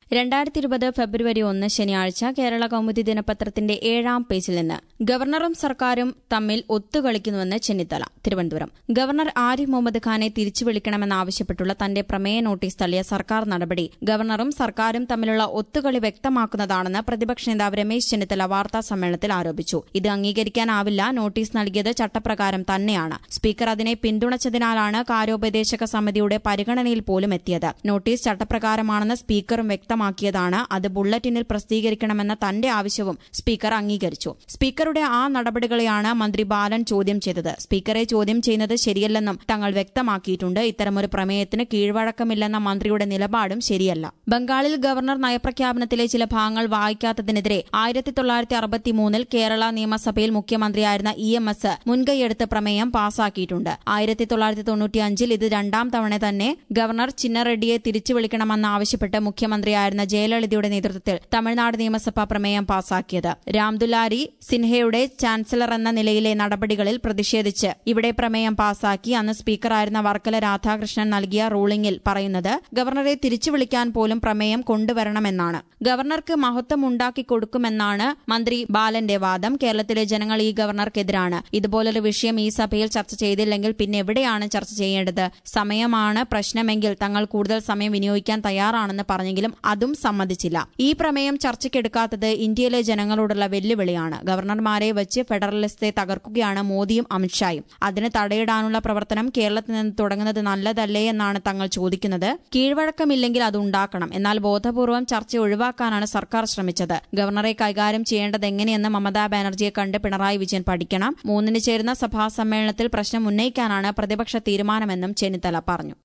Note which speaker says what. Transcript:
Speaker 1: രണ്ടായിരത്തി ഇരുപത് ഫെബ്രുവരി ഒന്ന് ശനിയാഴ്ച കേരള കൗമുദി ദിനപത്രത്തിന്റെ ഏഴാം പേജിൽ നിന്ന് ഗവർണറും സർക്കാരും തമ്മിൽ ഒത്തുകളിക്കുന്നുവെന്ന് ചെന്നിത്തല തിരുവനന്തപുരം ഗവർണർ ആരിഫ് മുഹമ്മദ് ഖാനെ തിരിച്ചു വിളിക്കണമെന്നാവശ്യപ്പെട്ടുള്ള തന്റെ പ്രമേയ നോട്ടീസ് തള്ളിയ സർക്കാർ നടപടി ഗവർണറും സർക്കാരും തമ്മിലുള്ള ഒത്തുകളി വ്യക്തമാക്കുന്നതാണെന്ന് പ്രതിപക്ഷ നേതാവ് രമേശ് ചെന്നിത്തല വാർത്താ സമ്മേളനത്തിൽ ആരോപിച്ചു ഇത് അംഗീകരിക്കാനാവില്ല നോട്ടീസ് നൽകിയത് ചട്ടപ്രകാരം തന്നെയാണ് സ്പീക്കർ അതിനെ പിന്തുണച്ചതിനാലാണ് കാര്യോപദേശക സമിതിയുടെ പരിഗണനയിൽ പോലും എത്തിയത് നോട്ടീസ് ചട്ടപ്രകാരമാണെന്ന് സ്പീക്കറും വ്യക്തമാക്കിയതാണ് അത് ബുള്ളറ്റിനിൽ പ്രസിദ്ധീകരിക്കണമെന്ന തന്റെ ആവശ്യവും സ്പീക്കർ അംഗീകരിച്ചു സ്പീക്കറുടെ ആ നടപടികളെയാണ് മന്ത്രി ബാലൻ ചോദ്യം ചെയ്തത് സ്പീക്കറെ ചോദ്യം ചെയ്യുന്നത് ശരിയല്ലെന്നും തങ്ങൾ വ്യക്തമാക്കിയിട്ടുണ്ട് ഇത്തരമൊരു പ്രമേയത്തിന് കീഴ്വഴക്കമില്ലെന്ന മന്ത്രിയുടെ നിലപാടും ശരിയല്ല ബംഗാളിൽ ഗവർണർ നയപ്രഖ്യാപനത്തിലെ ചില ഭാഗങ്ങൾ വായിക്കാത്തതിനെതിരെ ആയിരത്തി തൊള്ളായിരത്തി അറുപത്തിമൂന്നിൽ കേരള നിയമസഭയിൽ മുഖ്യമന്ത്രിയായിരുന്ന ഇ എം എസ് മുൻകൈയെടുത്ത് പ്രമേയം പാസാക്കിയിട്ടുണ്ട് ആയിരത്തി തൊള്ളായിരത്തി തൊണ്ണൂറ്റിയഞ്ചിൽ ഇത് രണ്ടാം തവണ തന്നെ ഗവർണർ ചിന്നറെഡ്ഡിയെ തിരിച്ചു വിളിക്കണമെന്നാവശ്യപ്പെട്ട് മുഖ്യമന്ത്രിയായിരുന്ന ജയലളിതയുടെ നേതൃത്വത്തിൽ തമിഴ്നാട് നിയമസഭ പ്രമേയം പാസാക്കിയത് രാംദുലാരി സിൻഹയുടെ ചാൻസലർ എന്ന നിലയിലെ നടപടികളിൽ പ്രതിഷേധിച്ച് ഇവിടെ പ്രമേയം പാസാക്കി അന്ന് സ്പീക്കറായിരുന്ന വർക്കല രാധാകൃഷ്ണൻ നൽകിയ റൂളിംഗിൽ പറയുന്നത് ഗവർണറെ തിരിച്ചു വിളിക്കാൻ പോലും പ്രമേയം കൊണ്ടുവരണമെന്നാണ് ഗവർണർക്ക് മഹത്വം ഉണ്ടാക്കി കൊടുക്കുമെന്നാണ് മന്ത്രി ബാലന്റെ വാദം കേരളത്തിലെ ജനങ്ങൾ ഈ ഗവർണർക്കെതിരാണ് ഇതുപോലൊരു വിഷയം ഈ സഭയിൽ ചർച്ച ചെയ്തില്ലെങ്കിൽ പിന്നെ എവിടെയാണ് ചർച്ച ചെയ്യേണ്ടത് സമയമാണ് പ്രശ്നമെങ്കിൽ തങ്ങൾ കൂടുതൽ സമയം വിനിയോഗിക്കാൻ തയ്യാറാണെന്ന് പറഞ്ഞെങ്കിലും അതും സമ്മതിച്ചില്ല ഈ പ്രമേയം ചർച്ചയ്ക്കെടുക്കാത്തത് ഇന്ത്യയിലെ ജനങ്ങളോടുള്ള വെല്ലുവിളിയാണ് ഗവർണർമാരെ വെച്ച് ഫെഡറലിസത്തെ തകർക്കുകയാണ് മോദിയും അമിത്ഷായും അതിന് തടയിടാനുള്ള പ്രവർത്തനം കേരളത്തിൽ നിന്ന് തുടങ്ങുന്നത് നല്ലതല്ലേ എന്നാണ് തങ്ങൾ ചോദിക്കുന്നത് കീഴ്വഴക്കമില്ലെങ്കിൽ അത് ഉണ്ടാക്കണം എന്നാൽ ബോധപൂർവം ചർച്ച ഒഴിവാക്കാനാണ് സർക്കാർ ശ്രമിച്ചത് ഗവർണറെ കൈകാര്യം ചെയ്യേണ്ടത് എങ്ങനെയെന്ന് മമതാ ബാനർജിയെ കണ്ട് പിണറായി വിജയൻ പഠിക്കണം മൂന്നിന് ചേരുന്ന സഭാ സമ്മേളനത്തിൽ പ്രശ്നം ഉന്നയിക്കാനാണ് പ്രതിപക്ഷ തീരുമാനമെന്നും ചെന്നിത്തല പറഞ്ഞു